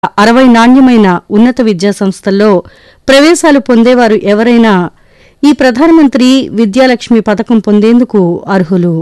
అరవై నాణ్యమైన ఉన్నత విద్యా సంస్థల్లో ప్రవేశాలు పొందేవారు ఎవరైనా ఈ ప్రధానమంత్రి విద్యాలక్ష్మి పథకం పొందేందుకు అర్హులు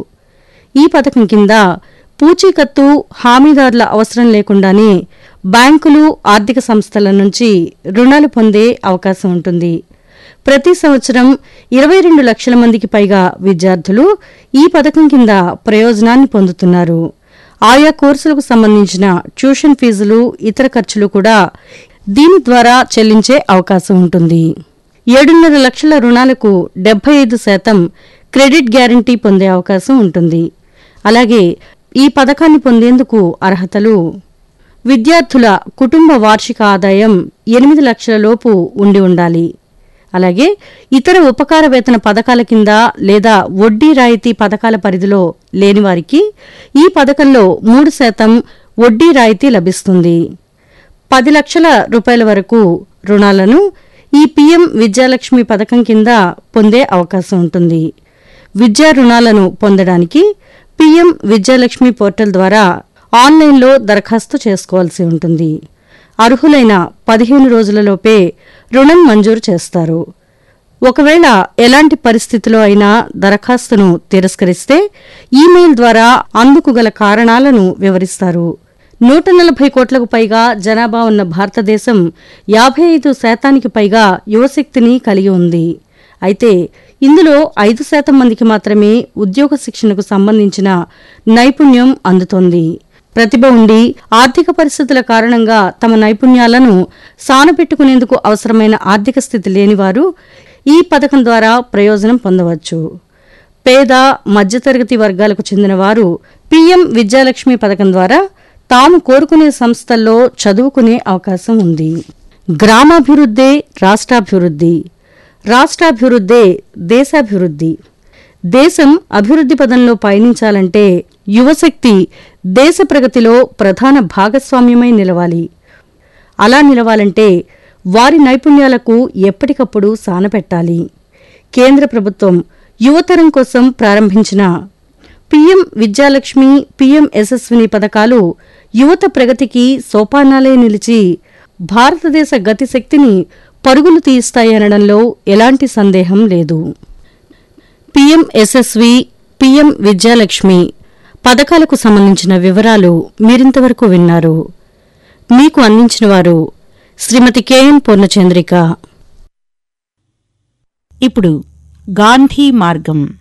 ఈ పథకం కింద పూచీకత్తు హామీదారుల అవసరం లేకుండానే బ్యాంకులు ఆర్థిక సంస్థల నుంచి రుణాలు పొందే అవకాశం ఉంటుంది ప్రతి సంవత్సరం ఇరవై రెండు లక్షల మందికి పైగా విద్యార్థులు ఈ పథకం కింద ప్రయోజనాన్ని పొందుతున్నారు ఆయా కోర్సులకు సంబంధించిన ట్యూషన్ ఫీజులు ఇతర ఖర్చులు కూడా దీని ద్వారా చెల్లించే అవకాశం ఉంటుంది ఏడున్నర లక్షల రుణాలకు డెబ్బై ఐదు శాతం క్రెడిట్ గ్యారంటీ పొందే అవకాశం ఉంటుంది అలాగే ఈ పథకాన్ని పొందేందుకు అర్హతలు విద్యార్థుల కుటుంబ వార్షిక ఆదాయం ఎనిమిది లక్షల లోపు ఉండి ఉండాలి అలాగే ఇతర ఉపకార వేతన పథకాల కింద లేదా వడ్డీ రాయితీ పథకాల పరిధిలో లేని వారికి ఈ పథకంలో మూడు శాతం వడ్డీ రాయితీ లభిస్తుంది పది లక్షల రూపాయల వరకు రుణాలను ఈ పీఎం విద్యాలక్ష్మి పథకం కింద పొందే అవకాశం ఉంటుంది విద్యా రుణాలను పొందడానికి పీఎం విద్యాలక్ష్మి పోర్టల్ ద్వారా ఆన్లైన్లో దరఖాస్తు చేసుకోవాల్సి ఉంటుంది అర్హులైన పదిహేను రోజులలోపే రుణం మంజూరు చేస్తారు ఒకవేళ ఎలాంటి పరిస్థితిలో అయినా దరఖాస్తును తిరస్కరిస్తే ఈమెయిల్ ద్వారా అందుకు గల కారణాలను వివరిస్తారు నూట నలభై కోట్లకు పైగా జనాభా ఉన్న భారతదేశం యాభై ఐదు శాతానికి పైగా యువశక్తిని కలిగి ఉంది అయితే ఇందులో ఐదు శాతం మందికి మాత్రమే ఉద్యోగ శిక్షణకు సంబంధించిన నైపుణ్యం అందుతోంది ప్రతిభ ఉండి ఆర్థిక పరిస్థితుల కారణంగా తమ నైపుణ్యాలను సానపెట్టుకునేందుకు అవసరమైన ఆర్థిక స్థితి లేనివారు ఈ పథకం ద్వారా ప్రయోజనం పొందవచ్చు పేద మధ్యతరగతి వర్గాలకు చెందిన వారు పీఎం విద్యాలక్ష్మి పథకం ద్వారా తాము కోరుకునే సంస్థల్లో చదువుకునే అవకాశం ఉంది గ్రామాభివృద్ధే రాష్ట్రాభివృద్ధి రాష్ట్రాభివృద్ధే దేశాభివృద్ధి దేశం అభివృద్ధి పదంలో పయనించాలంటే యువశక్తి దేశ ప్రగతిలో ప్రధాన భాగస్వామ్యమై నిలవాలి అలా నిలవాలంటే వారి నైపుణ్యాలకు ఎప్పటికప్పుడు సానపెట్టాలి కేంద్ర ప్రభుత్వం యువతరం కోసం ప్రారంభించిన పీఎం విద్యాలక్ష్మి పీఎం యశస్విని పథకాలు యువత ప్రగతికి సోపానాలే నిలిచి భారతదేశ గతిశక్తిని పరుగులు తీస్తాయనడంలో ఎలాంటి సందేహం లేదు పీఎం యశస్వి పీఎం విద్యాలక్ష్మి పథకాలకు సంబంధించిన వివరాలు మీరింతవరకు విన్నారు మీకు అందించిన వారు శ్రీమతి కెఎన్ పూర్ణచంద్రిక ఇప్పుడు గాంధీ మార్గం